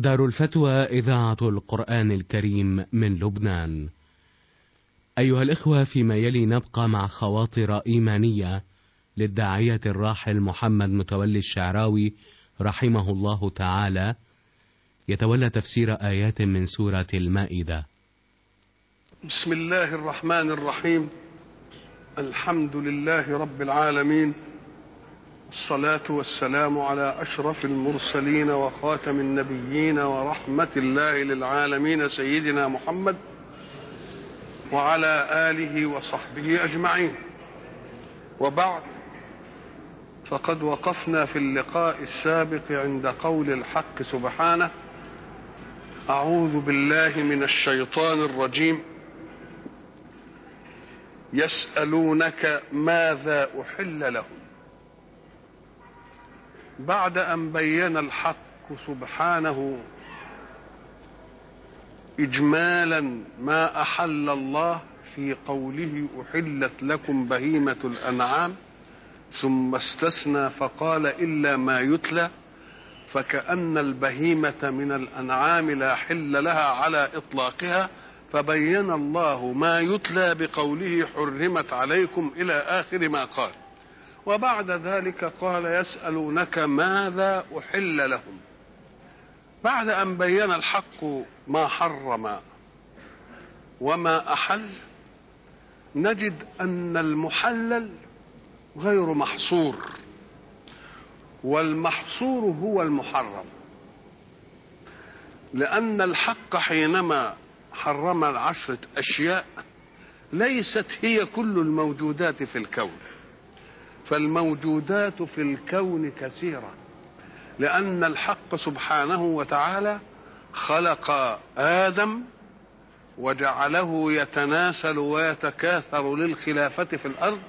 دار الفتوى إذاعة القرآن الكريم من لبنان. أيها الإخوة فيما يلي نبقى مع خواطر إيمانية للداعية الراحل محمد متولي الشعراوي رحمه الله تعالى يتولى تفسير آيات من سورة المائدة. بسم الله الرحمن الرحيم الحمد لله رب العالمين الصلاة والسلام على أشرف المرسلين وخاتم النبيين ورحمة الله للعالمين سيدنا محمد وعلى آله وصحبه أجمعين وبعد فقد وقفنا في اللقاء السابق عند قول الحق سبحانه أعوذ بالله من الشيطان الرجيم يسألونك ماذا أحل لهم بعد أن بين الحق سبحانه إجمالا ما أحل الله في قوله أحلت لكم بهيمة الأنعام ثم استثنى فقال إلا ما يتلى فكأن البهيمة من الأنعام لا حل لها على إطلاقها فبين الله ما يتلى بقوله حرمت عليكم إلى آخر ما قال وبعد ذلك قال يسألونك ماذا أحل لهم بعد أن بين الحق ما حرم وما أحل نجد أن المحلل غير محصور والمحصور هو المحرم لأن الحق حينما حرم العشرة أشياء ليست هي كل الموجودات في الكون فالموجودات في الكون كثيرة لأن الحق سبحانه وتعالى خلق آدم وجعله يتناسل ويتكاثر للخلافة في الأرض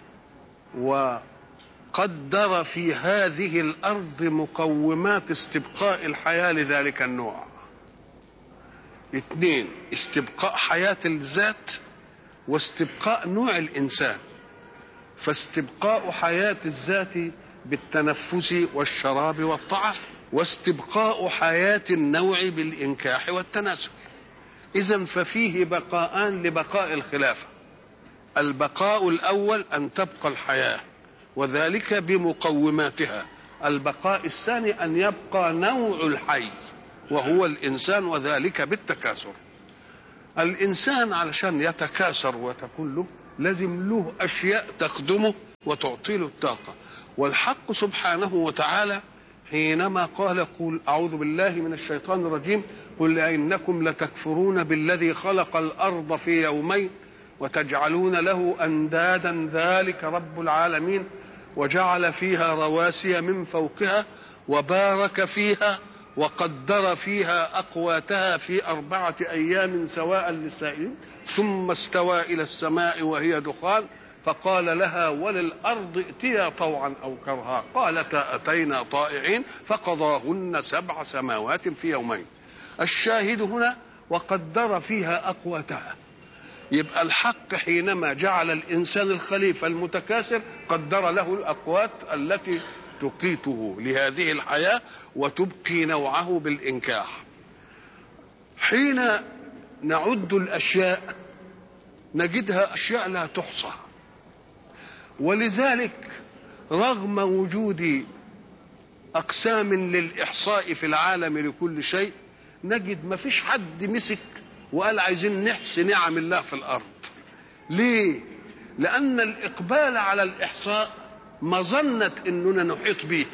وقدر في هذه الأرض مقومات استبقاء الحياة لذلك النوع اثنين استبقاء حياة الذات واستبقاء نوع الإنسان فاستبقاء حياة الذات بالتنفس والشراب والطعام واستبقاء حياة النوع بالإنكاح والتناسل إذا ففيه بقاءان لبقاء الخلافة البقاء الأول أن تبقى الحياة وذلك بمقوماتها البقاء الثاني أن يبقى نوع الحي وهو الإنسان وذلك بالتكاثر الإنسان علشان يتكاثر وتكون له لازم له أشياء تخدمه وتعطي له الطاقة والحق سبحانه وتعالى حينما قال قل أعوذ بالله من الشيطان الرجيم قل إنكم لتكفرون بالذي خلق الأرض في يومين وتجعلون له أندادا ذلك رب العالمين وجعل فيها رواسي من فوقها وبارك فيها وقدر فيها أقواتها في أربعة أيام سواء للسائلين ثم استوى إلى السماء وهي دخان فقال لها وللأرض ائتيا طوعا أو كرها قالتا أتينا طائعين فقضاهن سبع سماوات في يومين الشاهد هنا وقدر فيها أقواتها يبقى الحق حينما جعل الإنسان الخليفة المتكاثر قدر له الأقوات التي تقيته لهذه الحياة وتبقي نوعه بالإنكاح حين نعد الأشياء نجدها أشياء لا تحصى ولذلك رغم وجود أقسام للإحصاء في العالم لكل شيء نجد ما فيش حد مسك وقال عايزين نحصي نعم الله في الأرض ليه؟ لأن الإقبال على الإحصاء مظنة أننا نحيط به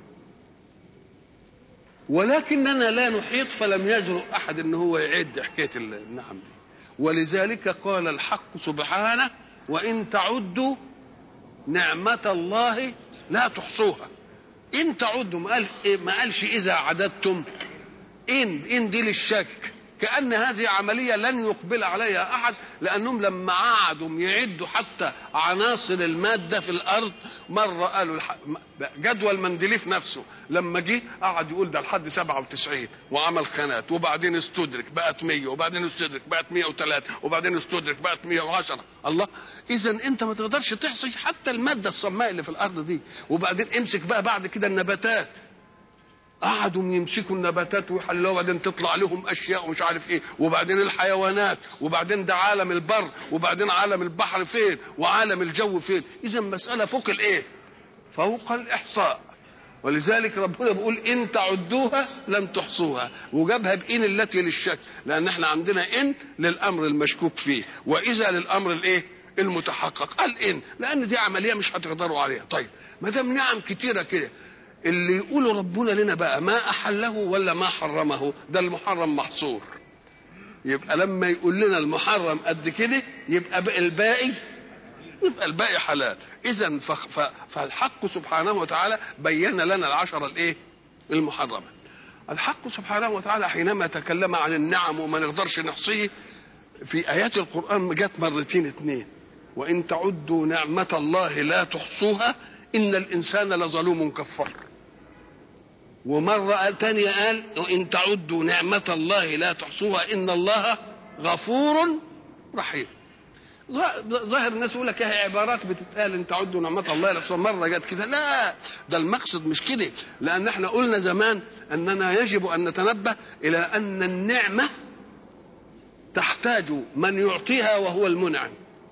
ولكننا لا نحيط فلم يجرؤ أحد أنه هو يعد حكاية النعم ولذلك قال الحق سبحانه وإن تعدوا نعمة الله لا تحصوها إن تعدوا ما, قال ما قالش إذا عددتم إن إن دي للشك كأن هذه عملية لن يقبل عليها أحد لأنهم لما قعدوا يعدوا حتى عناصر المادة في الأرض مرة قالوا الح... جدول مندليف نفسه لما جه قعد يقول ده لحد 97 وعمل خانات وبعدين استدرك بقت 100 وبعدين استدرك بقت 103 وبعدين استدرك بقت 110 الله إذا أنت ما تقدرش تحصي حتى المادة الصماء اللي في الأرض دي وبعدين امسك بقى بعد كده النباتات قعدوا يمسكوا النباتات ويحلوها وبعدين تطلع لهم اشياء ومش عارف ايه وبعدين الحيوانات وبعدين ده عالم البر وبعدين عالم البحر فين وعالم الجو فين اذا مساله فوق الايه فوق الاحصاء ولذلك ربنا بيقول ان تعدوها لن تحصوها وجابها بان التي للشك لان احنا عندنا ان للامر المشكوك فيه واذا للامر الايه المتحقق قال ان لان دي عمليه مش هتقدروا عليها طيب ما دام نعم كتيره كده اللي يقولوا ربنا لنا بقى ما احله ولا ما حرمه ده المحرم محصور يبقى لما يقول لنا المحرم قد كده يبقى بقى الباقي يبقى الباقي حلال اذا فالحق سبحانه وتعالى بين لنا العشره الايه المحرمه الحق سبحانه وتعالى حينما تكلم عن النعم وما نقدرش نحصيه في ايات القران جت مرتين اثنين وان تعدوا نعمه الله لا تحصوها ان الانسان لظلوم كفار ومرة تانية قال وإن تعدوا نعمة الله لا تحصوها إن الله غفور رحيم ظاهر الناس يقول لك هي عبارات بتتقال ان تعدوا نعمة الله لا مرة جت كده لا ده المقصد مش كده لأن احنا قلنا زمان أننا يجب أن نتنبه إلى أن النعمة تحتاج من يعطيها وهو المنعم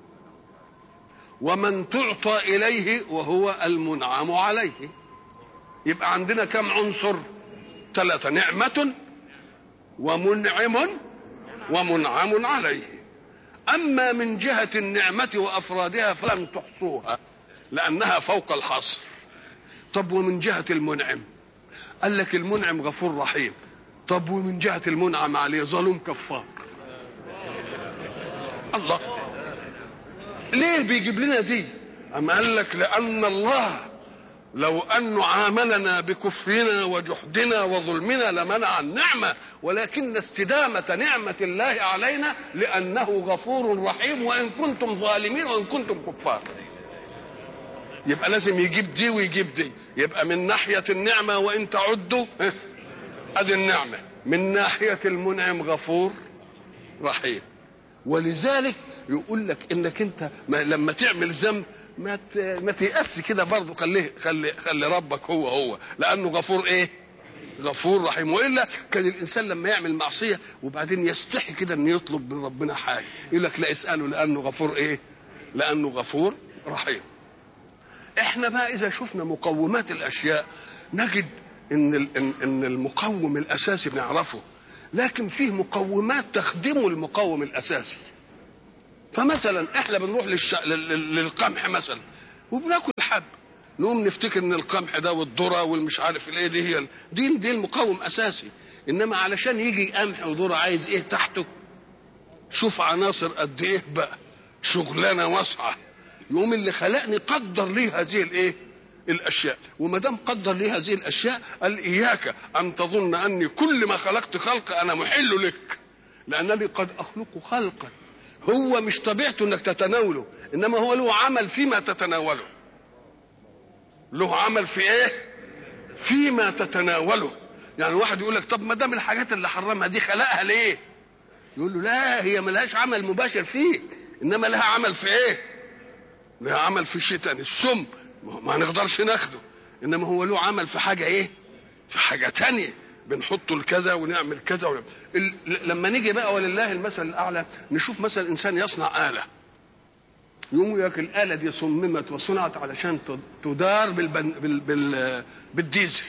ومن تعطى إليه وهو المنعم عليه يبقى عندنا كم عنصر ثلاثة نعمة ومنعم ومنعم عليه أما من جهة النعمة وأفرادها فلن تحصوها لأنها فوق الحصر طب ومن جهة المنعم قال لك المنعم غفور رحيم طب ومن جهة المنعم عليه ظلوم كفار الله ليه بيجيب لنا دي أما قال لك لأن الله لو أنه عاملنا بكفرنا وجحدنا وظلمنا لمنع النعمة ولكن استدامة نعمة الله علينا لأنه غفور رحيم وإن كنتم ظالمين وإن كنتم كفار يبقى لازم يجيب دي ويجيب دي يبقى من ناحية النعمة وإن تعدوا أدي النعمة من ناحية المنعم غفور رحيم ولذلك يقول لك انك انت ما لما تعمل ذنب ما ما تيأس كده برضه خليه خلي خلي ربك هو هو لانه غفور ايه؟ غفور رحيم والا كان الانسان لما يعمل معصيه وبعدين يستحي كده انه يطلب من ربنا حاجه يقول لك لا اساله لانه غفور ايه؟ لانه غفور رحيم. احنا بقى اذا شفنا مقومات الاشياء نجد ان ان ان المقوم الاساسي بنعرفه لكن فيه مقومات تخدم المقوم الاساسي. فمثلا احنا بنروح للش... للقمح مثلا وبناكل حب نقوم نفتكر ان القمح ده والذره والمش عارف الايه دي هي دي دي المقاوم اساسي انما علشان يجي قمح وذره عايز ايه تحته شوف عناصر قد ايه بقى شغلانه واسعه يقوم اللي خلقني قدر لي هذه الايه الاشياء وما دام قدر لي هذه الاشياء قال اياك ان تظن اني كل ما خلقت خلق انا محل لك لانني قد اخلق خلقا هو مش طبيعته انك تتناوله انما هو له عمل فيما تتناوله له عمل في ايه فيما تتناوله يعني واحد يقول لك طب ما دام الحاجات اللي حرمها دي خلقها ليه يقول له لا هي ملهاش عمل مباشر فيك انما لها عمل في ايه لها عمل في شيء تاني السم ما نقدرش ناخده انما هو له عمل في حاجه ايه في حاجه تانية بنحطه لكذا ونعمل كذا ونعمل. ال... لما نيجي بقى ولله المثل الاعلى نشوف مثلا انسان يصنع اله يقوم يقول لك الاله دي صممت وصنعت علشان تدار بالبن... بال... بال... بالديزل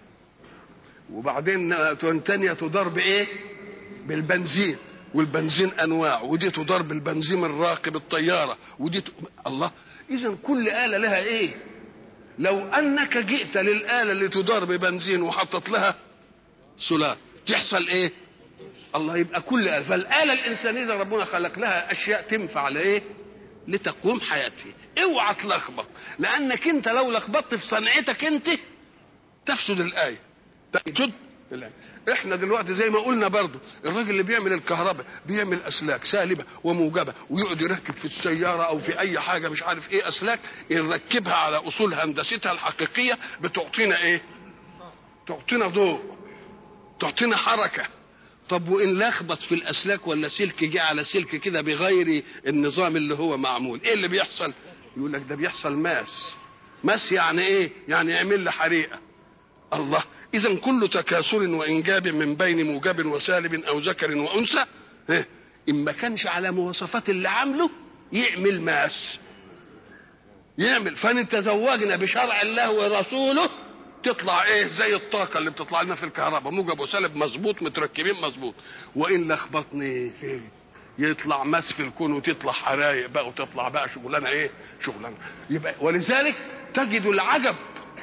وبعدين تانية تدار بايه بالبنزين والبنزين انواع ودي تدار بالبنزين الراكب الطياره ودي ت... الله اذا كل اله لها ايه لو انك جئت للاله اللي تدار ببنزين وحطت لها سلال تحصل ايه الله يبقى كل آلة فالآلة الإنسانية اللي ربنا خلق لها أشياء تنفع لإيه لتقوم حياتها اوعى تلخبط لأنك أنت لو لخبطت في صنعتك أنت تفسد الآية تفسد الآية احنا دلوقتي زي ما قلنا برضو الراجل اللي بيعمل الكهرباء بيعمل اسلاك سالبه وموجبه ويقعد يركب في السياره او في اي حاجه مش عارف ايه اسلاك يركبها على اصول هندستها الحقيقيه بتعطينا ايه تعطينا ضوء تعطينا حركة طب وإن لخبط في الأسلاك ولا سلك جه على سلك كده بغير النظام اللي هو معمول إيه اللي بيحصل يقول لك ده بيحصل ماس ماس يعني إيه يعني يعمل لي حريقة الله اذا كل تكاثر وانجاب من بين موجب وسالب او ذكر وانثى ها، ان ما كانش على مواصفات اللي عامله يعمل ماس يعمل فان تزوجنا بشرع الله ورسوله تطلع ايه زي الطاقه اللي بتطلع لنا في الكهرباء موجب وسالب مظبوط متركبين مظبوط وان لخبطني فيه يطلع ماس في الكون وتطلع حرايق بقى وتطلع بقى شغلانه ايه شغلانه يبقى ولذلك تجد العجب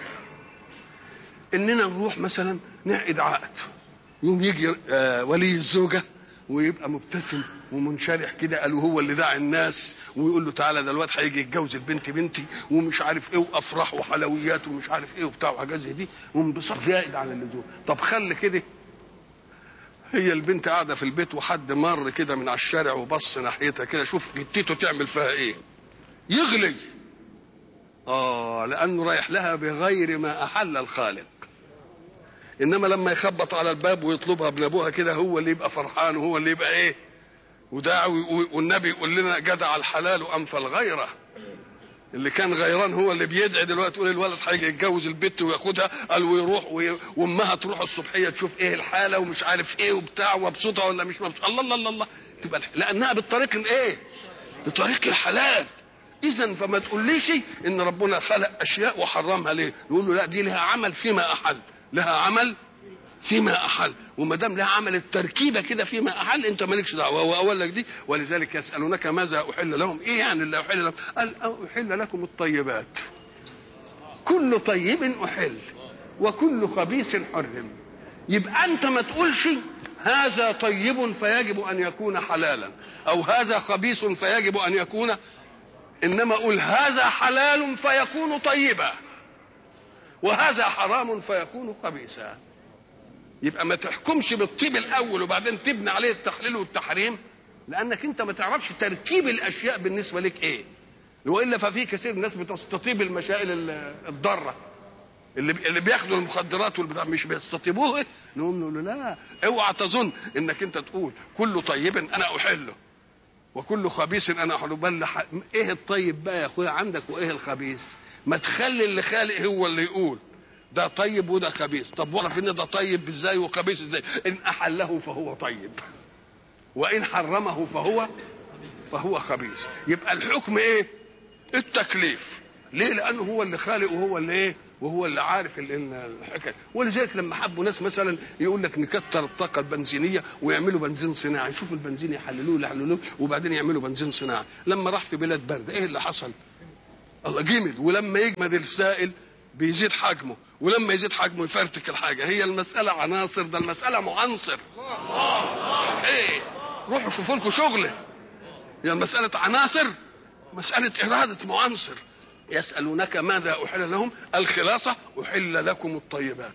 اننا نروح مثلا نعقد عقد يوم يجي آه ولي الزوجه ويبقى مبتسم ومنشرح كده قالوا هو اللي داعي الناس ويقول له تعالى ده الواد هيجي يتجوز البنت بنتي ومش عارف ايه وافراح وحلويات ومش عارف ايه وبتاع وحاجات زي دي وانبساط زائد على اللزوم طب خلي كده هي البنت قاعده في البيت وحد مر كده من على الشارع وبص ناحيتها كده شوف جدته تعمل فيها ايه يغلي اه لانه رايح لها بغير ما احل الخالق انما لما يخبط على الباب ويطلبها من ابوها كده هو اللي يبقى فرحان وهو اللي يبقى ايه وداعي والنبي يقول لنا جدع الحلال انفى الغيره اللي كان غيران هو اللي بيدعي دلوقتي يقول الولد هيجي يتجوز البت وياخدها قال ويروح وي... وامها تروح الصبحيه تشوف ايه الحاله ومش عارف ايه وبتاع ومبسوطه ولا مش مبسوطه الله الله الله, الله. تبقى الح... لانها بالطريق الايه؟ بطريق الحلال اذا فما تقوليش ان ربنا خلق اشياء وحرمها ليه؟ يقول له لا دي لها عمل فيما احل لها عمل فيما احل وما دام لها عمل التركيبه كده فيما احل انت مالكش دعوه هو اقول لك دي ولذلك يسالونك ماذا احل لهم ايه يعني اللي احل لهم قال احل لكم الطيبات كل طيب احل وكل خبيث حرم يبقى انت ما تقولش هذا طيب فيجب ان يكون حلالا او هذا خبيث فيجب ان يكون انما اقول هذا حلال فيكون طيبا وهذا حرام فيكون خبيثا يبقى ما تحكمش بالطيب الاول وبعدين تبني عليه التحليل والتحريم لانك انت ما تعرفش تركيب الاشياء بالنسبه لك ايه والا ففي كثير ناس بتستطيب المشائل الضاره اللي اللي بياخدوا المخدرات والبتاع مش بيستطيبوه نقوم نقول له لا اوعى تظن انك انت تقول كل طيب انا احله وكل خبيث انا احله بل ايه الطيب بقى يا اخويا عندك وايه الخبيث ما تخلي اللي خالق هو اللي يقول ده طيب وده خبيث طب واعرف ان ده طيب ازاي وخبيث ازاي ان احله فهو طيب وان حرمه فهو فهو خبيث يبقى الحكم ايه التكليف ليه لانه هو اللي خالق وهو اللي ايه وهو اللي عارف الحكايه ولذلك لما حبوا ناس مثلا يقول لك نكتر الطاقه البنزينيه ويعملوا بنزين صناعي يشوفوا البنزين يحللوه يحللوه وبعدين يعملوا بنزين صناعي لما راح في بلاد بارده ايه اللي حصل الله جمد ولما يجمد السائل بيزيد حجمه ولما يزيد حجمه يفرتك الحاجه هي المساله عناصر ده المساله معنصر ايه روحوا شوفوا لكم شغله هي مساله عناصر مساله اراده معنصر يسالونك ماذا احل لهم الخلاصه احل لكم الطيبات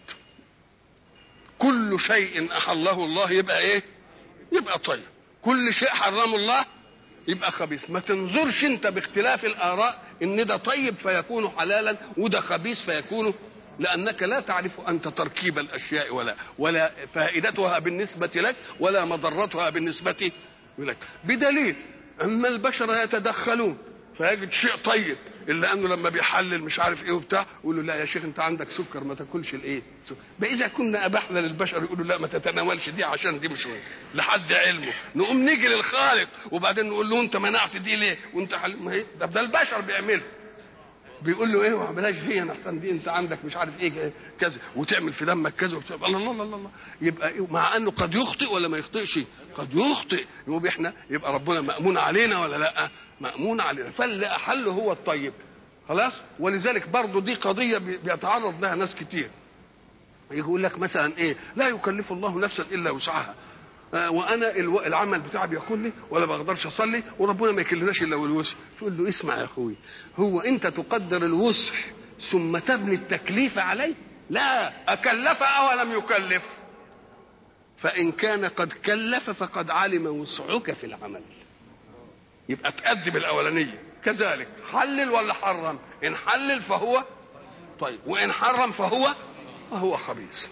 كل شيء احله الله يبقى ايه يبقى طيب كل شيء حرمه الله يبقى خبيث ما تنظرش انت باختلاف الاراء ان ده طيب فيكون حلالا وده خبيث فيكون لانك لا تعرف انت تركيب الاشياء ولا ولا فائدتها بالنسبه لك ولا مضرتها بالنسبه لك بدليل اما البشر يتدخلون فيجد شيء طيب الا انه لما بيحلل مش عارف ايه وبتاع يقول له لا يا شيخ انت عندك سكر ما تاكلش الايه اذا كنا ابحنا للبشر يقولوا لا ما تتناولش دي عشان دي مش لحد علمه نقوم نيجي للخالق وبعدين نقول له انت منعت دي ليه وانت حل... ما هي ده, ده البشر بيعملها بيقول له ايه ما اعملهاش دي انا احسن دي انت عندك مش عارف ايه كذا وتعمل في دمك كذا الله الله الله الله يبقى إيه مع انه قد يخطئ ولا ما يخطئش قد يخطئ يبقى احنا يبقى ربنا مامون علينا ولا لا مامون علينا فاللي احله هو الطيب خلاص ولذلك برضه دي قضيه بيتعرض لها ناس كتير يقول لك مثلا ايه لا يكلف الله نفسا الا وسعها وانا العمل بتاعي بياكل لي ولا بقدرش اصلي وربنا ما يكلناش الا بالوسع تقول له اسمع يا اخوي هو انت تقدر الوسع ثم تبني التكليف عليه لا اكلف او لم يكلف فان كان قد كلف فقد علم وسعك في العمل يبقى تقدم الاولانيه كذلك حلل ولا حرم ان حلل فهو طيب وان حرم فهو فهو خبيث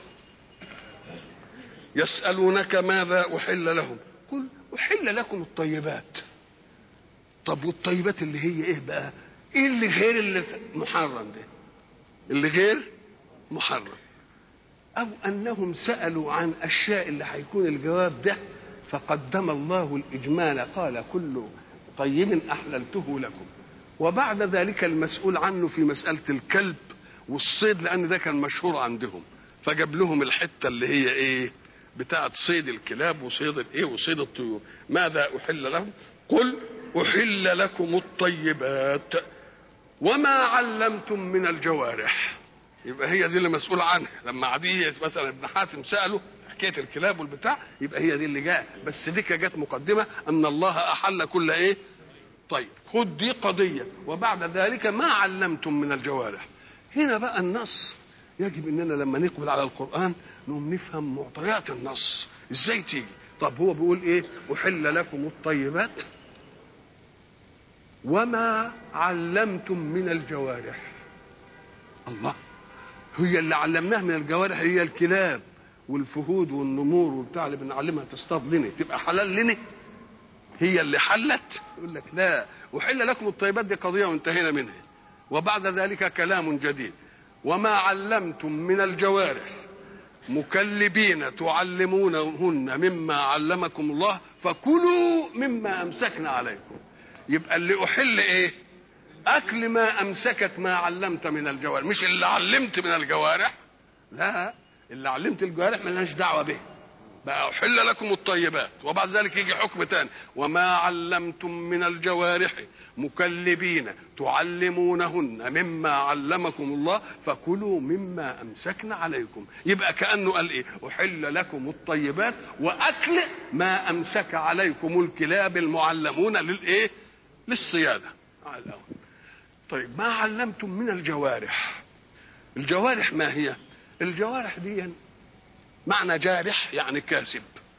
يسألونك ماذا أحل لهم قل أحل لكم الطيبات طب والطيبات اللي هي ايه بقى ايه اللي غير اللي محرم ده اللي غير محرم أو أنهم سألوا عن أشياء اللي هيكون الجواب ده فقدم الله الإجمال قال كل طيب أحللته لكم وبعد ذلك المسؤول عنه في مسألة الكلب والصيد لأن ده كان مشهور عندهم فجاب لهم الحتة اللي هي إيه بتاعة صيد الكلاب وصيد الإيه وصيد الطيور ماذا أحل لهم قل أحل لكم الطيبات وما علمتم من الجوارح يبقى هي دي اللي مسؤول عنها لما عدي مثلا ابن حاتم ساله حكايه الكلاب والبتاع يبقى هي دي اللي جاء بس دي جت مقدمه ان الله احل كل ايه طيب خد دي قضيه وبعد ذلك ما علمتم من الجوارح هنا بقى النص يجب اننا لما نقبل على القران نقوم نفهم معطيات النص ازاي تيجي طب هو بيقول ايه احل لكم الطيبات وما علمتم من الجوارح الله هي اللي علمناها من الجوارح هي الكلاب والفهود والنمور وبتاع اللي بنعلمها تصطاد لنا تبقى حلال لنا هي اللي حلت يقول لك لا احل لكم الطيبات دي قضيه وانتهينا منها وبعد ذلك كلام جديد وما علمتم من الجوارح مكلبين تعلمونهن مما علمكم الله فكلوا مما امسكنا عليكم يبقى اللي احل ايه اكل ما امسكت ما علمت من الجوارح مش اللي علمت من الجوارح لا اللي علمت الجوارح ملهاش دعوه به بقى احل لكم الطيبات وبعد ذلك يجي حكم تاني وما علمتم من الجوارح مكلبين تعلمونهن مما علمكم الله فكلوا مما امسكنا عليكم يبقى كانه قال ايه احل لكم الطيبات واكل ما امسك عليكم الكلاب المعلمون للايه للصياده على الأول. طيب ما علمتم من الجوارح الجوارح ما هي الجوارح دي معنى جارح يعني كاسب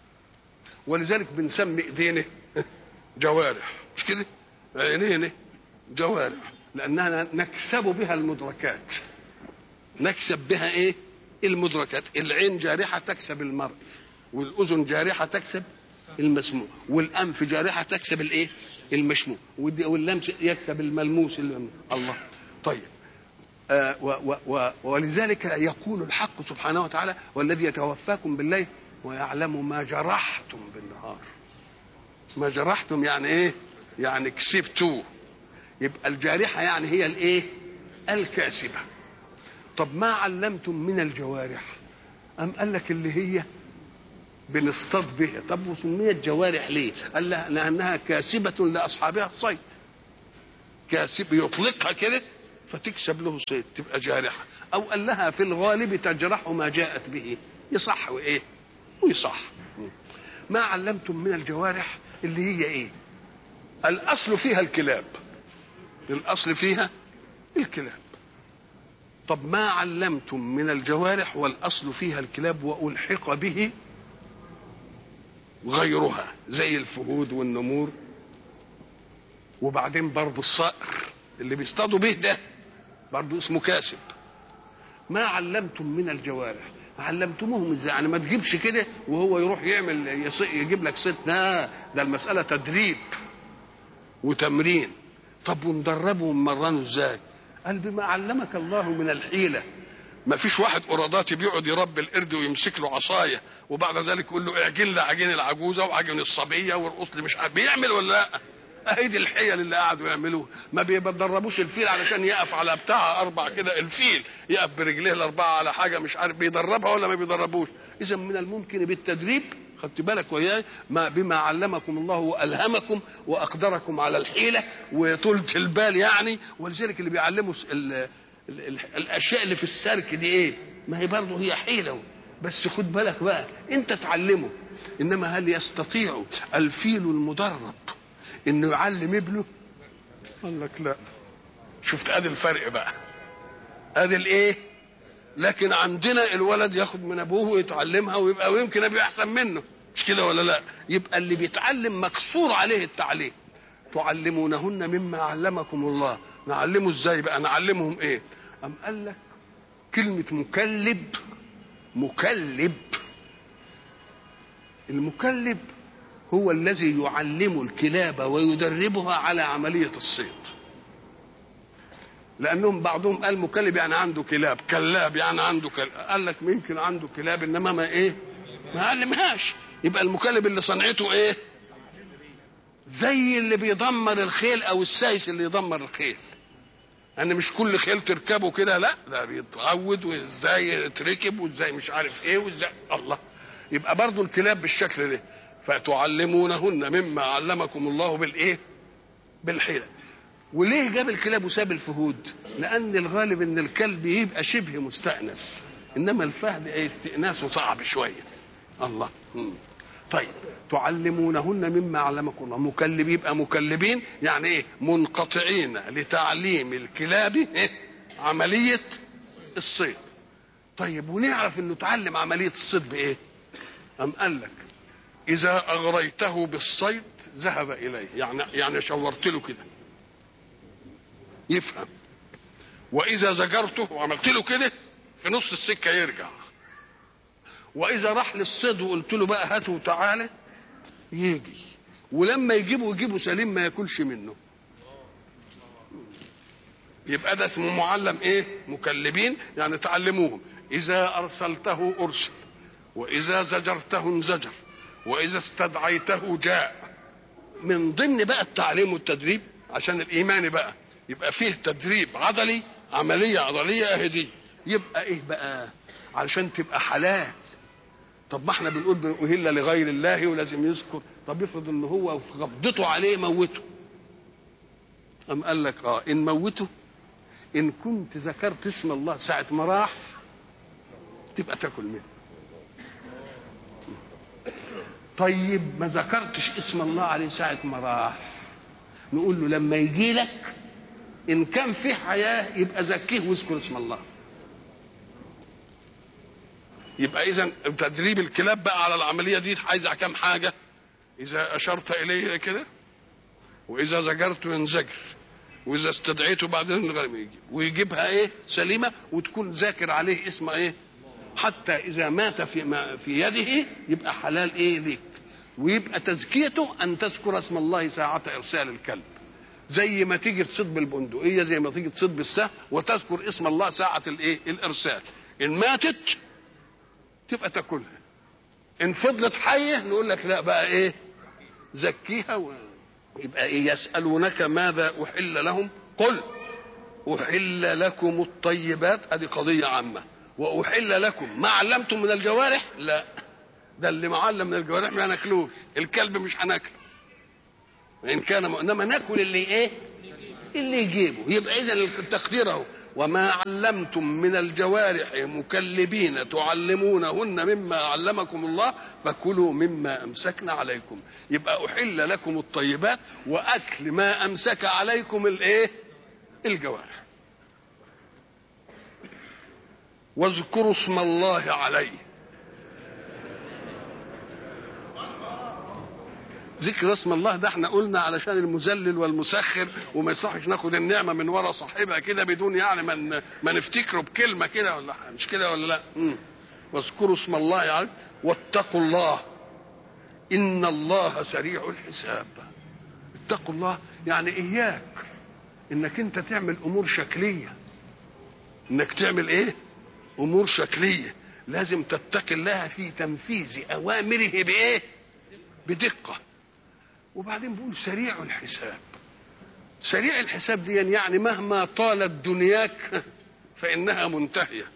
ولذلك بنسمي ايدينا جوارح مش كده عينينا جوارح لاننا نكسب بها المدركات نكسب بها ايه المدركات العين جارحه تكسب المرء والاذن جارحه تكسب المسموع والانف جارحه تكسب الايه المشموع واللمس يكسب الملموس اللي الله طيب آه و و ولذلك يقول الحق سبحانه وتعالى والذي يتوفاكم بالليل ويعلم ما جرحتم بالنهار ما جرحتم يعني ايه يعني كسبتوه يبقى الجارحه يعني هي الايه الكاسبه طب ما علمتم من الجوارح ام قال لك اللي هي بنصطاد بها طب وسميت جوارح ليه قال لها لانها كاسبه لاصحابها الصيد كاسب يطلقها كده فتكسب له صيد تبقى جارحه او قال لها في الغالب تجرح ما جاءت به يصح وايه ويصح ما علمتم من الجوارح اللي هي ايه الاصل فيها الكلاب الاصل فيها الكلاب طب ما علمتم من الجوارح والاصل فيها الكلاب والحق به غيرها زي الفهود والنمور وبعدين برضه الصقر اللي بيصطادوا به ده برضه اسمه كاسب ما علمتم من الجوارح علمتموهم ازاي يعني ما تجيبش كده وهو يروح يعمل يجيب لك ست لا ده المساله تدريب وتمرين طب وندربهم مرنوا ازاي قال بما علمك الله من الحيله ما فيش واحد قراداتي بيقعد يربي القرد ويمسك له عصايه وبعد ذلك يقول له اعجن لي عجين العجوزه وعجن الصبيه وارقص لي مش عارف بيعمل ولا لا اهي دي الحيل اللي قعدوا يعملوها ما بيدربوش الفيل علشان يقف على بتاع اربع كده الفيل يقف برجليه الاربعه على حاجه مش عارف بيدربها ولا ما بيدربوش اذا من الممكن بالتدريب خدت بالك وياي ما بما علمكم الله والهمكم واقدركم على الحيله وطولة البال يعني ولذلك اللي بيعلموا ال ال ال الاشياء اللي في السرك دي ايه ما هي برضه هي حيله بس خد بالك بقى انت تعلمه انما هل يستطيع الفيل المدرب انه يعلم ابنه قال لك لا شفت ادي الفرق بقى ادي الايه لكن عندنا الولد ياخد من ابوه ويتعلمها ويبقى ويمكن ابي احسن منه مش كده ولا لا يبقى اللي بيتعلم مقصور عليه التعليم تعلمونهن مما علمكم الله نعلمه ازاي بقى نعلمهم ايه ام قال لك كلمه مكلب مكلب المكلب هو الذي يعلم الكلاب ويدربها على عملية الصيد لانهم بعضهم قال مكلب يعني عنده كلاب كلاب يعني عنده كلاب قال لك يمكن عنده كلاب انما ما ايه ما علمهاش يبقى المكلب اللي صنعته ايه زي اللي بيدمر الخيل او السايس اللي يدمر الخيل ان يعني مش كل خيل تركبه كده لا ده بيتعود وازاي يتركب وازاي مش عارف ايه وازاي الله يبقى برضو الكلاب بالشكل ده فتعلمونهن مما علمكم الله بالايه بالحيله وليه جاب الكلاب وساب الفهود لان الغالب ان الكلب يبقى شبه مستانس انما الفهد استئناسه صعب شويه الله مم. طيب تعلمونهن مما علمكم الله مكلب يبقى مكلبين يعني ايه منقطعين لتعليم الكلاب إيه؟ عمليه الصيد طيب ونعرف انه تعلم عمليه الصيد بايه ام قال لك اذا اغريته بالصيد ذهب اليه يعني يعني شورت له كده يفهم واذا زجرته وعملت له كده في نص السكه يرجع واذا راح للصيد وقلت له بقى هاته وتعالى يجي ولما يجيبه يجيبه سليم ما ياكلش منه يبقى ده اسمه معلم ايه مكلبين يعني تعلموهم اذا ارسلته ارسل واذا زجرته انزجر واذا استدعيته جاء من ضمن بقى التعليم والتدريب عشان الايمان بقى يبقى فيه تدريب عضلي عمليه عضليه اهي يبقى ايه بقى علشان تبقى حلال طب ما احنا بنقول اهل لغير الله ولازم يذكر طب افرض ان هو في غبضته عليه موته أم قال لك اه ان موته ان كنت ذكرت اسم الله ساعة ما راح تبقى تاكل منه طيب ما ذكرتش اسم الله عليه ساعة ما راح نقول له لما يجي لك ان كان في حياة يبقى زكيه واذكر اسم الله يبقى اذا تدريب الكلاب بقى على العمليه دي عايزه كام حاجه اذا اشرت اليه كده واذا زجرت ينزجر واذا استدعيته بعدين الغريب يجي ويجيبها ايه سليمه وتكون ذاكر عليه اسم ايه حتى اذا مات في ما في يده يبقى حلال ايه ليك ويبقى تزكيته ان تذكر اسم الله ساعه ارسال الكلب زي ما تيجي تصيد بالبندقيه زي ما تيجي تصيد بالسهم وتذكر اسم الله ساعه الايه الارسال ان ماتت تبقى تاكلها ان فضلت حيه نقول لك لا بقى ايه زكيها و... يبقى ايه يسالونك ماذا احل لهم قل احل لكم الطيبات ادي قضيه عامه واحل لكم ما علمتم من الجوارح لا ده اللي معلم من الجوارح ما ناكلوش الكلب مش هناكله وان كان م... انما ناكل اللي ايه اللي يجيبه يبقى اذا التقدير اهو وما علمتم من الجوارح مكلبين تعلمونهن مما علمكم الله فكلوا مما امسكنا عليكم يبقى احل لكم الطيبات واكل ما امسك عليكم الايه الجوارح واذكروا اسم الله عليه ذكر اسم الله ده احنا قلنا علشان المذلل والمسخر وما يصحش ناخد النعمه من ورا صاحبها كده بدون يعني ما ما نفتكره بكلمه كده ولا مش كده ولا لا مم. واذكروا اسم الله عليه واتقوا الله ان الله سريع الحساب اتقوا الله يعني اياك انك انت تعمل امور شكليه انك تعمل ايه امور شكليه لازم تتقي الله في تنفيذ اوامره بايه بدقه وبعدين بيقول سريع الحساب سريع الحساب دي يعني مهما طالت دنياك فانها منتهيه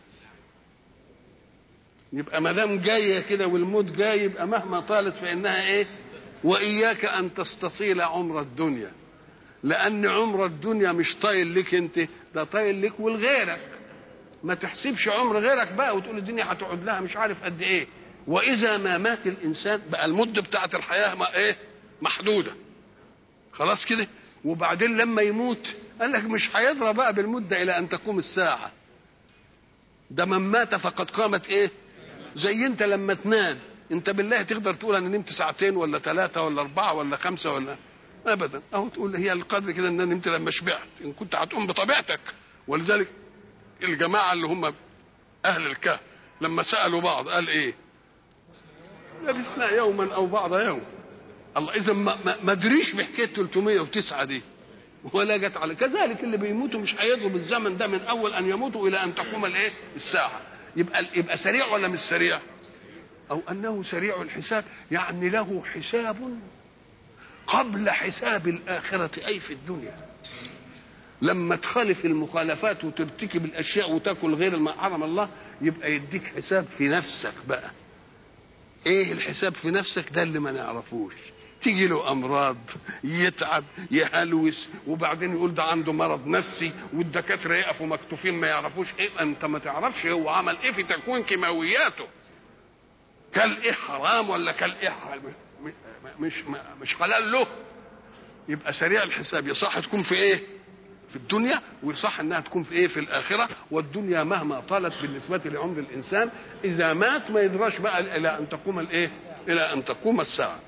يبقى ما دام جايه كده والموت جاي يبقى مهما طالت فانها ايه واياك ان تستصيل عمر الدنيا لان عمر الدنيا مش طايل لك انت ده طايل لك ولغيرك ما تحسبش عمر غيرك بقى وتقول الدنيا هتقعد لها مش عارف قد ايه واذا ما مات الانسان بقى المده بتاعه الحياه ما ايه محدوده خلاص كده وبعدين لما يموت قال لك مش هيضرب بقى بالمده الى ان تقوم الساعه ده من مات فقد قامت ايه زي انت لما تنام انت بالله تقدر تقول انا نمت ساعتين ولا ثلاثه ولا اربعه ولا خمسه ولا ابدا اهو تقول هي القدر كده ان انا نمت لما شبعت ان كنت هتقوم بطبيعتك ولذلك الجماعه اللي هم اهل الكهف لما سالوا بعض قال ايه لبسنا يوما او بعض يوم الله اذا ما, ما, ما ادريش بحكايه 309 دي ولا جت على كذلك اللي بيموتوا مش هيجوا بالزمن ده من اول ان يموتوا الى ان تقوم الايه الساعه يبقى يبقى سريع ولا مش سريع او انه سريع الحساب يعني له حساب قبل حساب الاخره اي في الدنيا لما تخالف المخالفات وترتكب الاشياء وتاكل غير ما حرم الله يبقى يديك حساب في نفسك بقى ايه الحساب في نفسك ده اللي ما نعرفوش تيجي له امراض يتعب يهلوس وبعدين يقول ده عنده مرض نفسي والدكاتره يقفوا مكتوفين ما يعرفوش ايه انت ما تعرفش هو عمل ايه في تكوين كيماوياته كل ايه حرام ولا كل ايه مش مش حلال له يبقى سريع الحساب يصح تكون في ايه في الدنيا ويصح انها تكون في ايه في الاخره والدنيا مهما طالت بالنسبه لعمر الانسان اذا مات ما يدراش بقى الى ان تقوم الايه الى ان تقوم الساعه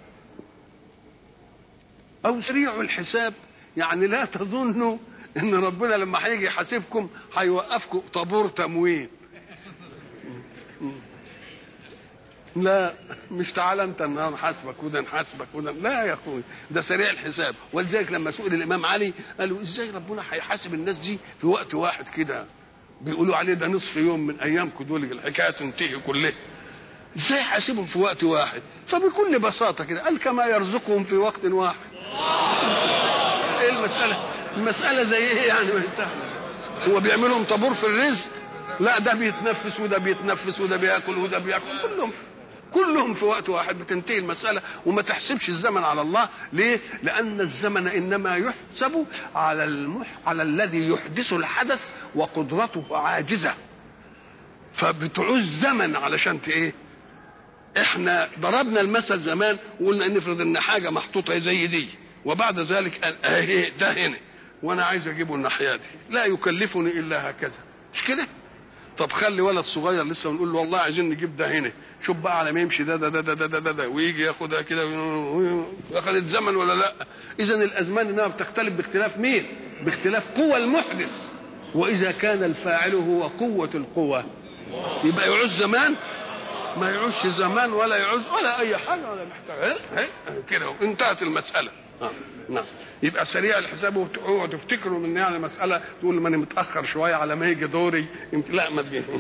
او سريع الحساب يعني لا تظنوا ان ربنا لما هيجي يحاسبكم هيوقفكم طابور تموين لا مش تعالى انت النهار نحاسبك وده نحاسبك وده لا يا اخوي ده سريع الحساب ولذلك لما سئل الامام علي قالوا ازاي ربنا هيحاسب الناس دي في وقت واحد كده بيقولوا عليه ده نصف يوم من ايامكم دول الحكايه تنتهي كلها ازاي حاسبهم في وقت واحد فبكل بساطه كده قال كما يرزقهم في وقت واحد ايه المساله المساله زي ايه يعني ما سهله هو بيعملهم طابور في الرزق لا ده بيتنفس وده بيتنفس وده بياكل وده بياكل كلهم كلهم في وقت واحد بتنتهي المسألة وما تحسبش الزمن على الله ليه؟ لأن الزمن إنما يحسب على المح... على الذي يحدث الحدث وقدرته عاجزة فبتعوز زمن علشان ايه؟ احنا ضربنا المثل زمان وقلنا نفرض ان حاجه محطوطه زي دي وبعد ذلك اهي ده هنا وانا عايز اجيبه الناحيه دي لا يكلفني الا هكذا مش كده؟ طب خلي ولد صغير لسه ونقول له والله عايزين نجيب ده هنا شوف بقى على ما يمشي ده ده ده ده ده, ده, ده ويجي ياخدها كده اخذت زمن ولا لا اذا الازمان انها بتختلف باختلاف مين باختلاف قوى المحدث واذا كان الفاعل هو قوه القوى يبقى يعوز زمان ما يعوزش زمان ولا يعوز ولا اي حاجه ولا محتاج كده انتهت المساله آه. نعم يبقى سريع الحساب وتقعدوا تفتكروا ان يعني مساله تقول ما انا متاخر شويه على ما يجي دوري يمكن لا ما تجي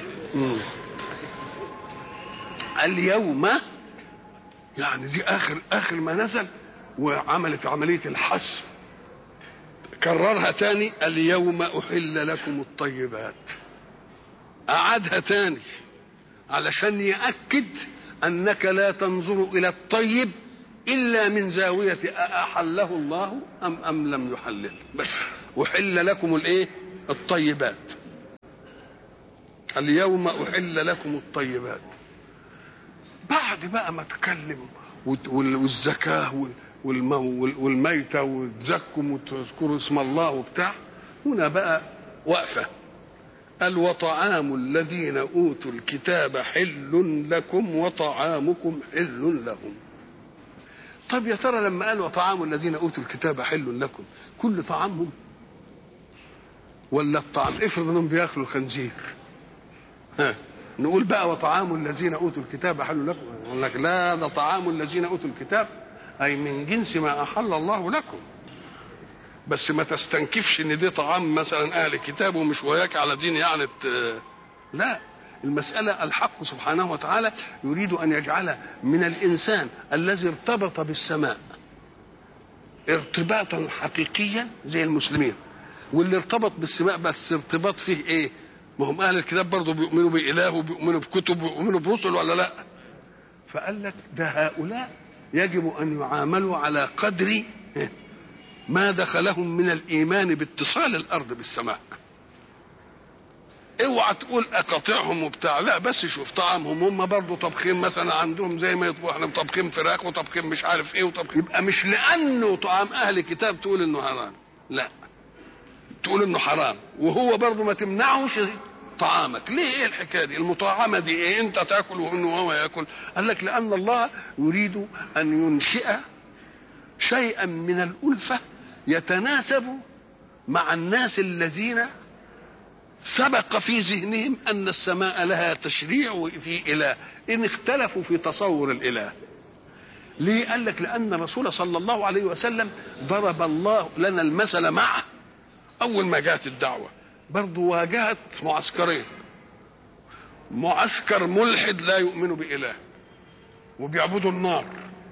اليوم يعني دي اخر اخر ما نزل وعملت عمليه الحسم كررها تاني اليوم احل لكم الطيبات اعادها تاني علشان ياكد انك لا تنظر الى الطيب الا من زاويه احله الله ام ام لم يحلل بس احل لكم الايه الطيبات اليوم احل لكم الطيبات بعد بقى ما تكلم والزكاه والميتة وتزكم وتذكروا اسم الله وبتاع هنا بقى وقفة قال وطعام الذين أوتوا الكتاب حل لكم وطعامكم حل لهم طب يا ترى لما قال وطعام الذين أوتوا الكتاب حل لكم كل طعامهم ولا الطعام افرض انهم بياكلوا الخنزير ها نقول بقى وطعام الذين اوتوا الكتاب حل لكم يقول لك لا ده طعام الذين اوتوا الكتاب اي من جنس ما احل الله لكم بس ما تستنكفش ان دي طعام مثلا اهل الكتاب ومش وياك على دين يعني لا المسألة الحق سبحانه وتعالى يريد أن يجعل من الإنسان الذي ارتبط بالسماء ارتباطا حقيقيا زي المسلمين واللي ارتبط بالسماء بس ارتباط فيه ايه ما هم اهل الكتاب برضه بيؤمنوا باله وبيؤمنوا بكتب وبيؤمنوا برسل ولا لا فقال لك ده هؤلاء يجب ان يعاملوا على قدر ما دخلهم من الايمان باتصال الارض بالسماء اوعى تقول اقاطعهم وبتاع لا بس شوف طعامهم هم برضه طبخين مثلا عندهم زي ما يطبخوا احنا طبخين فراخ وطبخين مش عارف ايه وطبخين يبقى مش لانه طعام اهل الكتاب تقول انه حرام لا تقول انه حرام وهو برضه ما تمنعوش طعامك ليه ايه الحكايه دي المطعمه دي ايه انت تاكل وانه هو ياكل قال لك لان الله يريد ان ينشئ شيئا من الالفه يتناسب مع الناس الذين سبق في ذهنهم ان السماء لها تشريع في اله ان اختلفوا في تصور الاله ليه قال لك لأن الرسول صلى الله عليه وسلم ضرب الله لنا المثل معه أول ما جاءت الدعوة برضه واجهت معسكرين معسكر ملحد لا يؤمن بإله وبيعبدوا النار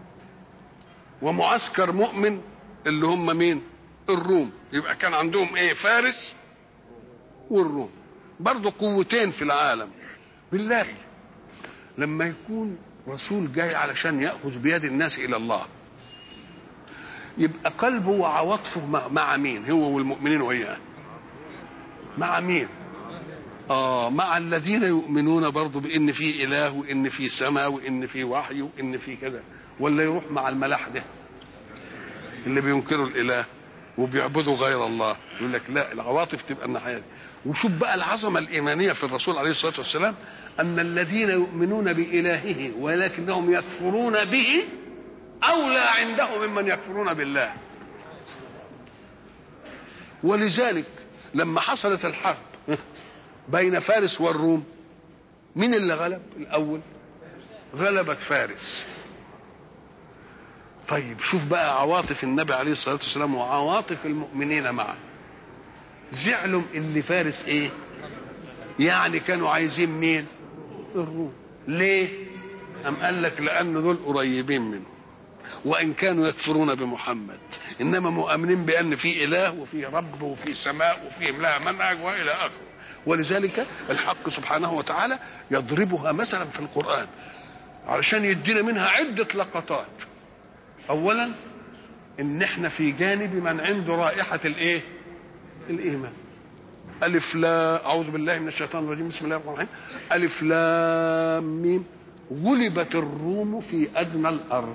ومعسكر مؤمن اللي هم مين الروم يبقى كان عندهم ايه فارس والروم برضه قوتين في العالم بالله لما يكون رسول جاي علشان ياخذ بيد الناس الى الله يبقى قلبه وعواطفه مع- مع مين هو والمؤمنين وياه مع مين اه مع الذين يؤمنون برضه بان في اله وان في سماء وان في وحي وان في كذا ولا يروح مع الملاحده اللي بينكروا الاله وبيعبدوا غير الله يقول لك لا العواطف تبقى الناحيه دي وشوف بقى العظمه الايمانيه في الرسول عليه الصلاه والسلام ان الذين يؤمنون بالهه ولكنهم يكفرون به اولى عندهم ممن يكفرون بالله ولذلك لما حصلت الحرب بين فارس والروم مين اللي غلب الاول غلبت فارس طيب شوف بقى عواطف النبي عليه الصلاه والسلام وعواطف المؤمنين معه زعلوا اللي فارس ايه يعني كانوا عايزين مين الروم ليه أم قال لك لأن دول قريبين منه وإن كانوا يكفرون بمحمد إنما مؤمنين بأن في إله وفي رب وفي سماء وفي لها منهج وإلى آخره ولذلك الحق سبحانه وتعالى يضربها مثلا في القرآن علشان يدينا منها عدة لقطات أولا إن إحنا في جانب من عنده رائحة الإيه؟ الإيمان ألف لا أعوذ بالله من الشيطان الرجيم بسم الله الرحمن الرحيم ألف لام ميم غلبت الروم في أدنى الأرض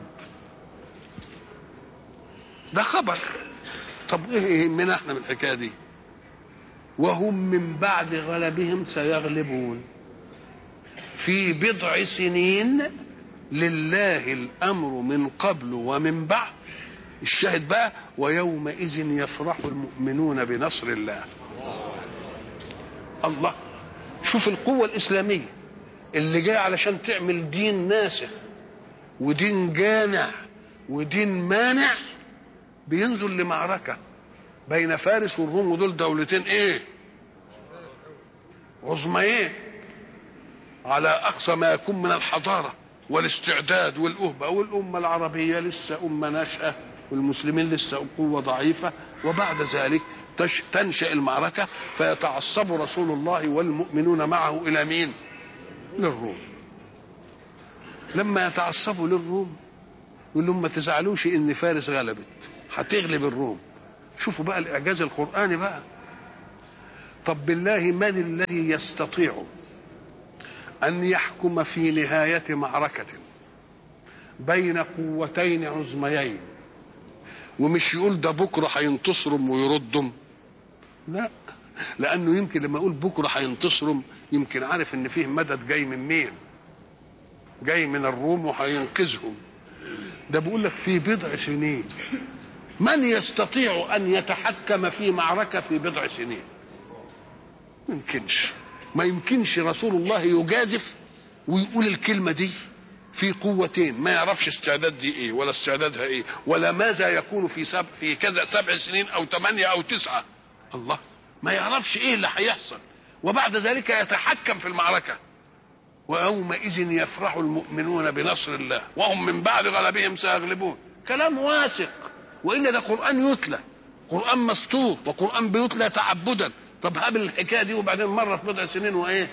ده خبر طب إيه يهمنا إحنا من الحكاية دي وهم من بعد غلبهم سيغلبون في بضع سنين لله الأمر من قبل ومن بعد الشاهد بقى ويومئذ يفرح المؤمنون بنصر الله الله شوف القوة الإسلامية اللي جاي علشان تعمل دين ناسخ ودين جامع ودين مانع بينزل لمعركة بين فارس والروم ودول دولتين ايه عظميين على أقصى ما يكون من الحضارة والاستعداد والأهبة والأمة العربية لسه أمة ناشئة والمسلمين لسه قوة ضعيفة وبعد ذلك تش- تنشأ المعركة فيتعصب رسول الله والمؤمنون معه إلى مين؟ للروم لما يتعصبوا للروم يقول لهم ما تزعلوش إن فارس غلبت هتغلب الروم شوفوا بقى الإعجاز القرآني بقى طب بالله من الذي يستطيع أن يحكم في نهاية معركة بين قوتين عظميين ومش يقول ده بكره هينتصرم ويردم لا لانه يمكن لما يقول بكره هينتصرم يمكن عارف ان فيه مدد جاي من مين جاي من الروم وهينقذهم ده بيقول لك في بضع سنين من يستطيع ان يتحكم في معركه في بضع سنين ما يمكنش ما يمكنش رسول الله يجازف ويقول الكلمه دي في قوتين ما يعرفش استعداد دي ايه ولا استعدادها ايه ولا ماذا يكون في سب في كذا سبع سنين او ثمانية او تسعة الله ما يعرفش ايه اللي هيحصل وبعد ذلك يتحكم في المعركة ويومئذ يفرح المؤمنون بنصر الله وهم من بعد غلبهم سيغلبون كلام واثق والا ده قران يتلى قران مسطور وقران بيتلى تعبدا طب هاب الحكايه دي وبعدين مرت بضع سنين وايه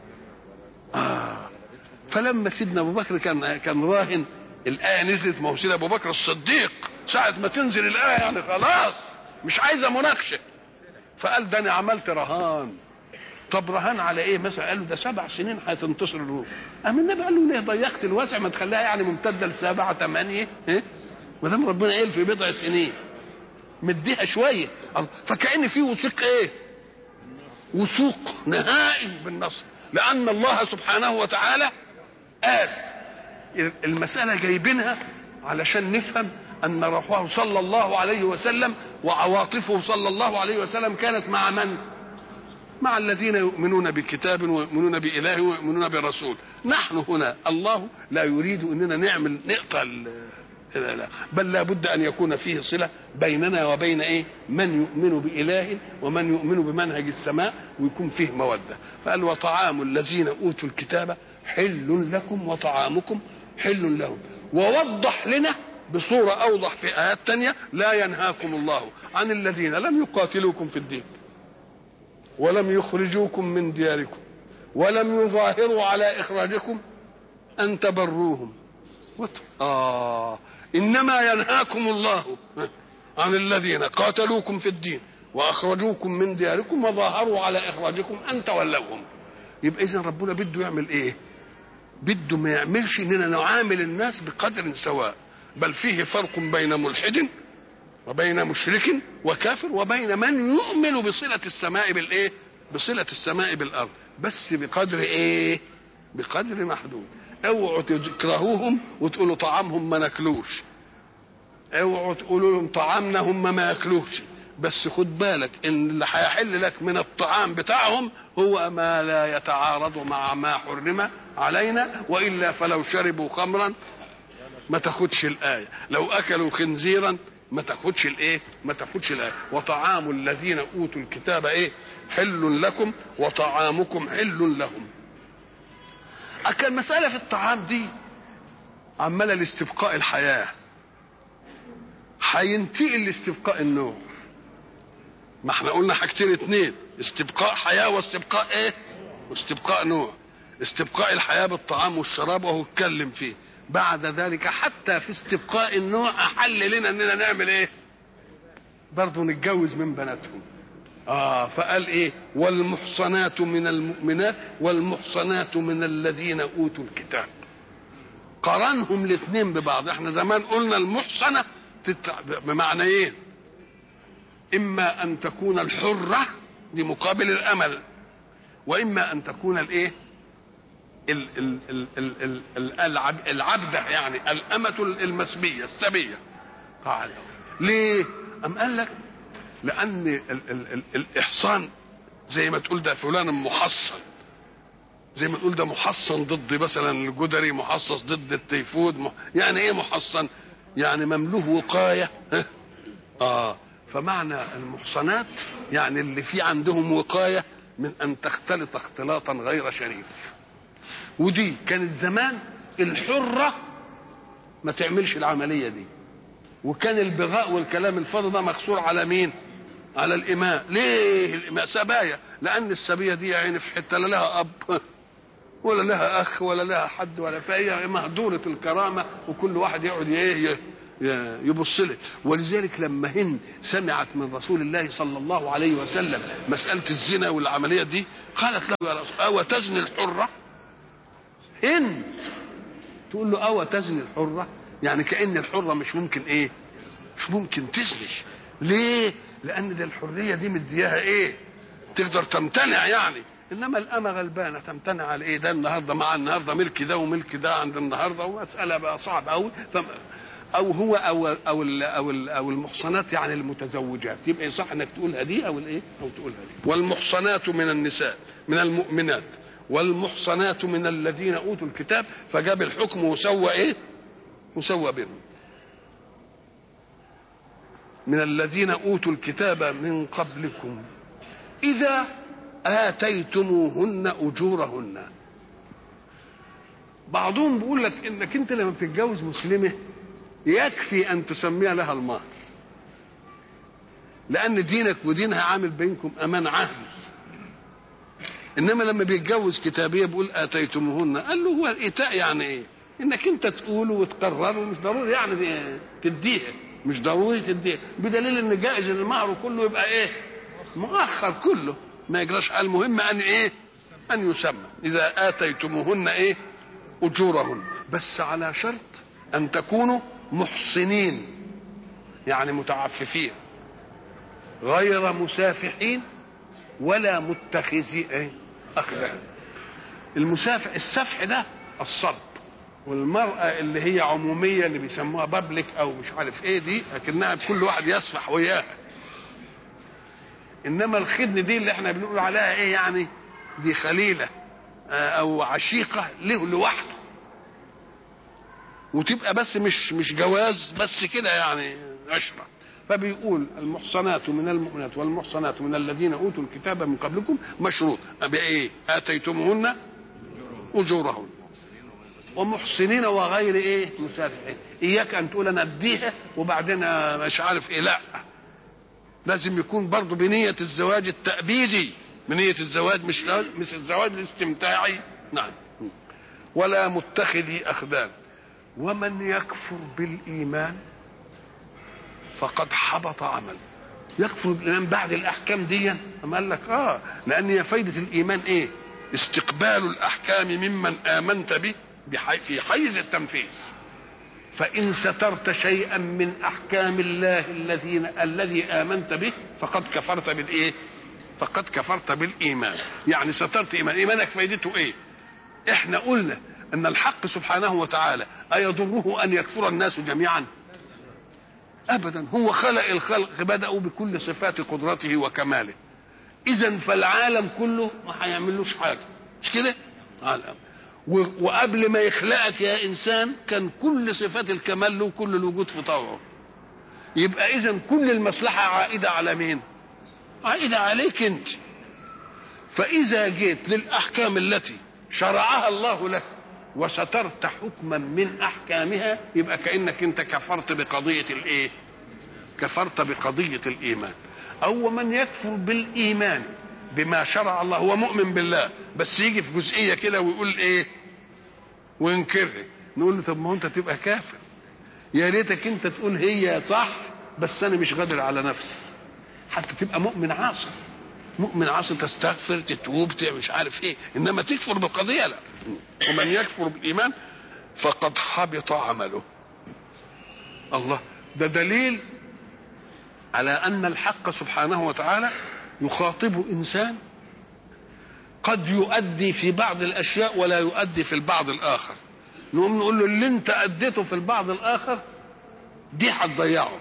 آه فلما سيدنا ابو بكر كان كان راهن الايه نزلت ما هو سيدنا ابو بكر الصديق ساعه ما تنزل الايه يعني خلاص مش عايزه مناقشه فقال ده انا عملت رهان طب رهان على ايه مثلا قال له ده سبع سنين هتنتصر الروم قام النبي قال له ليه ضيقت الواسع ما تخليها يعني ممتده لسبعه ثمانيه ايه ما دام ربنا قال في بضع سنين مديها شويه الله. فكأن في وثيق ايه وثوق نهائي بالنصر لان الله سبحانه وتعالى قال المسألة جايبينها علشان نفهم أن روحه صلى الله عليه وسلم وعواطفه صلى الله عليه وسلم كانت مع من؟ مع الذين يؤمنون بكتاب ويؤمنون بإله ويؤمنون برسول نحن هنا الله لا يريد أننا نعمل نقطع ال- لا لا بل لابد ان يكون فيه صله بيننا وبين ايه من يؤمن باله ومن يؤمن بمنهج السماء ويكون فيه موده فقال وطعام الذين اوتوا الكتاب حل لكم وطعامكم حل لهم ووضح لنا بصورة أوضح في آيات تانية لا ينهاكم الله عن الذين لم يقاتلوكم في الدين ولم يخرجوكم من دياركم ولم يظاهروا على إخراجكم أن تبروهم وت... آه إنما ينهاكم الله عن الذين قاتلوكم في الدين وأخرجوكم من دياركم وظاهروا على إخراجكم أن تولوهم يبقى إذا ربنا بده يعمل إيه؟ بده ما يعملش إننا نعامل الناس بقدر سواء بل فيه فرق بين ملحد وبين مشرك وكافر وبين من يؤمن بصلة السماء بالإيه؟ بصلة السماء بالأرض بس بقدر إيه؟ بقدر محدود اوعوا تكرهوهم وتقولوا طعامهم ما ناكلوش اوعوا تقولوا لهم طعامنا هم ما ياكلوش بس خد بالك ان اللي هيحل لك من الطعام بتاعهم هو ما لا يتعارض مع ما حرم علينا والا فلو شربوا خمرا ما تاخدش الايه لو اكلوا خنزيرا ما تاخدش الايه ما تاخدش الايه وطعام الذين اوتوا الكتاب ايه حل لكم وطعامكم حل لهم كان مسألة في الطعام دي عمالة لاستبقاء الحياة هينتقل لاستبقاء النوع ما احنا قلنا حاجتين اتنين استبقاء حياة واستبقاء ايه واستبقاء نوع استبقاء الحياة بالطعام والشراب وهو اتكلم فيه بعد ذلك حتى في استبقاء النوع احل لنا اننا نعمل ايه برضه نتجوز من بناتهم آه فقال إيه والمحصنات من المؤمنات والمحصنات من الذين أوتوا الكتاب قرنهم الاثنين ببعض احنا زمان قلنا المحصنة تتع... بمعنيين إيه؟ إما أن تكون الحرة دي مقابل الأمل وإما أن تكون الإيه ال ال ال ال ال ال العب العبدة يعني الأمة المسبية السبية قال ليه أم قال لك لان ال ال ال الاحصان زي ما تقول ده فلان محصن زي ما تقول ده محصن ضد مثلا الجدري محصص ضد التيفود مح... يعني ايه محصن يعني مملوه وقايه اه فمعنى المحصنات يعني اللي في عندهم وقايه من ان تختلط اختلاطا غير شريف ودي كانت زمان الحره ما تعملش العمليه دي وكان البغاء والكلام الفاضي ده مقصور على مين؟ على الإماء ليه الإماء سبايا لأن السبية دي يعني في حتة لا لها أب ولا لها أخ ولا لها حد ولا فهي مهدورة الكرامة وكل واحد يقعد إيه يبص له ولذلك لما هند سمعت من رسول الله صلى الله عليه وسلم مسألة الزنا والعملية دي قالت له يا رسول أو تزني الحرة هند تقول له أو تزني الحرة يعني كأن الحرة مش ممكن إيه مش ممكن تزني ليه لان دي الحريه دي مدياها ايه تقدر تمتنع يعني انما الامه غلبانه تمتنع على ايه ده النهارده مع النهارده ملك ده وملك ده عند النهارده ومساله بقى صعبه قوي او هو او او ال او, ال او المحصنات يعني المتزوجات يبقى صح انك تقولها دي او الايه او تقولها دي والمحصنات من النساء من المؤمنات والمحصنات من الذين اوتوا الكتاب فجاب الحكم وسوى ايه وسوى بينهم من الذين اوتوا الكتاب من قبلكم اذا اتيتموهن اجورهن بعضهم بيقول لك انك انت لما بتتجوز مسلمه يكفي ان تسميها لها المهر لان دينك ودينها عامل بينكم امان عهد انما لما بيتجوز كتابيه بيقول اتيتموهن قال له هو الايتاء يعني ايه انك انت تقوله وتقرره مش ضروري يعني تديها مش ضروري تديها بدليل ان جائز ان المهر كله يبقى ايه مؤخر كله ما يجراش المهم ان ايه ان يسمى اذا اتيتموهن ايه اجورهن بس على شرط ان تكونوا محصنين يعني متعففين غير مسافحين ولا متخذي ايه اخدان المسافح السفح ده الصب والمرأة اللي هي عمومية اللي بيسموها بابليك أو مش عارف إيه دي لكنها كل واحد يسفح وياها إنما الخدن دي اللي إحنا بنقول عليها إيه يعني دي خليلة أو عشيقة له لوحده وتبقى بس مش مش جواز بس كده يعني عشره فبيقول المحصنات من المؤمنات والمحصنات من الذين اوتوا الكتاب من قبلكم مشروط بايه؟ اتيتموهن اجورهن ومحسنين وغير ايه؟ مسافحين اياك ان تقول انا اديها وبعدين مش عارف ايه لا لازم يكون برضه بنية الزواج التأبيدي بنية الزواج مش مش الزواج الاستمتاعي نعم ولا متخذي أخدان ومن يكفر بالإيمان فقد حبط عمله يكفر بالإيمان بعد الأحكام دي أما قال لك آه لأن هي فايدة الإيمان إيه استقبال الأحكام ممن آمنت به بحي في حيز التنفيذ فإن سترت شيئا من أحكام الله الذي الذي آمنت به فقد كفرت بالإيه؟ فقد كفرت بالإيمان، يعني سترت إيمان، إيمانك فائدته إيه؟ إحنا قلنا أن الحق سبحانه وتعالى أيضره أن يكفر الناس جميعا؟ أبدا، هو خلق الخلق بدأوا بكل صفات قدرته وكماله. إذا فالعالم كله ما هيعملوش حاجة، مش كده؟ عالم. وقبل ما يخلقك يا انسان كان كل صفات الكمال له وكل الوجود في طوعه يبقى اذا كل المصلحه عائده على مين عائده عليك انت فاذا جيت للاحكام التي شرعها الله لك وسترت حكما من احكامها يبقى كانك انت كفرت بقضيه الايه كفرت بقضيه الايمان او من يكفر بالايمان بما شرع الله هو مؤمن بالله بس يجي في جزئيه كده ويقول ايه وينكرها نقول له طب ما هو انت تبقى كافر يا ريتك انت تقول هي صح بس انا مش قادر على نفسي حتى تبقى مؤمن عاصي مؤمن عاصي تستغفر تتوب مش عارف ايه انما تكفر بالقضيه لا ومن يكفر بالايمان فقد حبط عمله الله ده دليل على ان الحق سبحانه وتعالى يخاطب انسان قد يؤدي في بعض الاشياء ولا يؤدي في البعض الاخر نقوم نقول له اللي انت اديته في البعض الاخر دي هتضيعه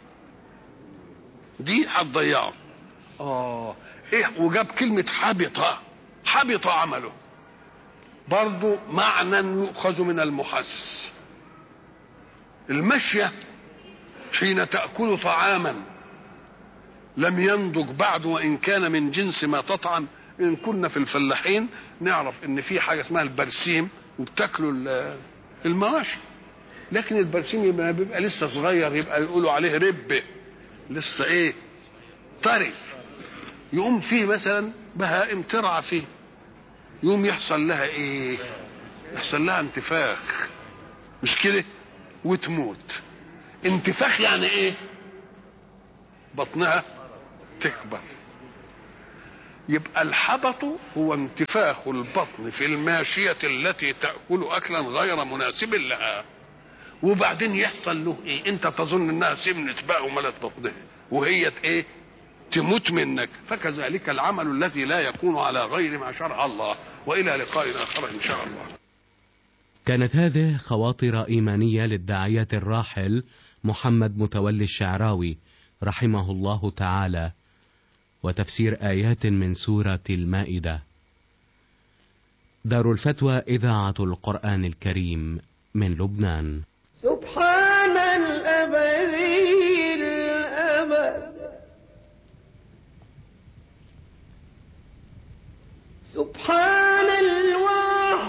دي هتضيعه اه ايه وجاب كلمه حبط حبط عمله برضه معنى يؤخذ من المحس المشيه حين تاكل طعاما لم ينضج بعد وان كان من جنس ما تطعم ان كنا في الفلاحين نعرف ان في حاجه اسمها البرسيم وبتاكلوا المواشي لكن البرسيم يبقى, بيبقى لسه صغير يبقى يقولوا عليه رب لسه ايه طري يقوم فيه مثلا بهائم ترعى فيه يقوم يحصل لها ايه يحصل لها انتفاخ مش كده وتموت انتفاخ يعني ايه بطنها تكبر يبقى الحبط هو انتفاخ البطن في الماشية التي تأكل أكلا غير مناسب لها وبعدين يحصل له ايه انت تظن انها سمنت بقى وملت بطنها وهي ايه تموت منك فكذلك العمل الذي لا يكون على غير ما شرع الله والى لقاء اخر ان شاء الله كانت هذه خواطر ايمانيه للداعيه الراحل محمد متولي الشعراوي رحمه الله تعالى وتفسير ايات من سوره المائده دار الفتوى اذاعه القران الكريم من لبنان سبحان